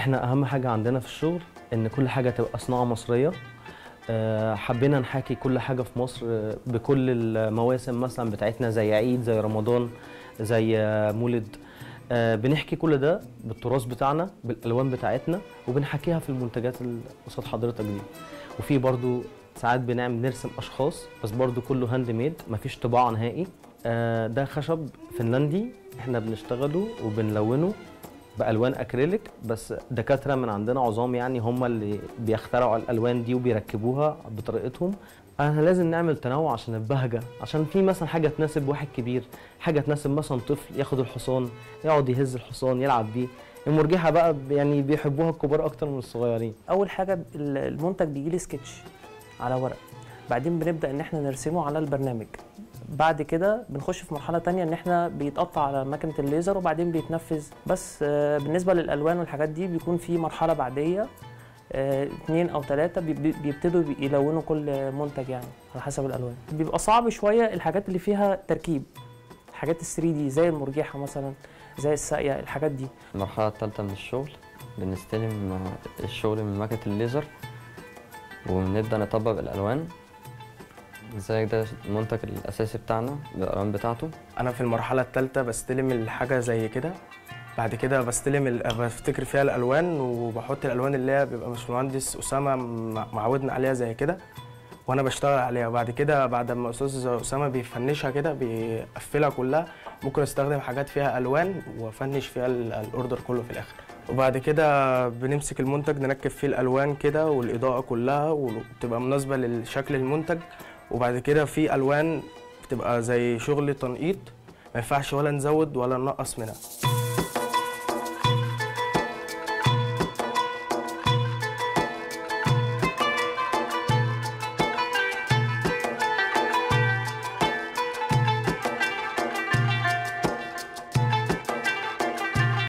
احنا اهم حاجه عندنا في الشغل ان كل حاجه تبقى صناعه مصريه آه، حبينا نحاكي كل حاجه في مصر آه، بكل المواسم مثلا بتاعتنا زي عيد زي رمضان زي آه، مولد آه، بنحكي كل ده بالتراث بتاعنا بالالوان بتاعتنا وبنحكيها في المنتجات اللي قصاد حضرتك دي وفي برضو ساعات بنعمل نرسم اشخاص بس برضو كله هاند ميد مفيش طباعه نهائي آه، ده خشب فنلندي احنا بنشتغله وبنلونه بالوان اكريليك بس دكاتره من عندنا عظام يعني هم اللي بيخترعوا الالوان دي وبيركبوها بطريقتهم انا لازم نعمل تنوع عشان البهجه عشان في مثلا حاجه تناسب واحد كبير حاجه تناسب مثلا طفل ياخد الحصان يقعد يهز الحصان يلعب بيه المرجحه بقى يعني بيحبوها الكبار اكتر من الصغيرين اول حاجه ال- المنتج بيجي لي سكتش على ورق بعدين بنبدا ان احنا نرسمه على البرنامج بعد كده بنخش في مرحله تانية ان احنا بيتقطع على ماكينه الليزر وبعدين بيتنفذ بس آه، بالنسبه للالوان والحاجات دي بيكون في مرحله بعديه آه، اتنين او ثلاثة بيبتدوا يلونوا كل منتج يعني على حسب الالوان بيبقى صعب شويه الحاجات اللي فيها تركيب حاجات ال 3 دي زي المرجحه مثلا زي الساقيه الحاجات دي المرحلة الثالثة من الشغل بنستلم الشغل من ماكينة الليزر ونبدأ نطبق الألوان زي ده المنتج الأساسي بتاعنا بالألوان بتاعته انا في المرحله الثالثه بستلم الحاجه زي كده بعد كده بستلم ال- بفتكر فيها الالوان وبحط الالوان اللي هي بيبقى باشمهندس اسامه م- معودنا عليها زي كده وانا بشتغل عليها بعد كده بعد ما استاذ اسامه بيفنشها كده بيقفلها كلها ممكن استخدم حاجات فيها الوان وافنش فيها ال- الاوردر كله في الاخر وبعد كده بنمسك المنتج نركب فيه الالوان كده والاضاءه كلها وتبقى مناسبه لشكل المنتج وبعد كده في الوان بتبقى زي شغل تنقيط ما ينفعش ولا نزود ولا ننقص منها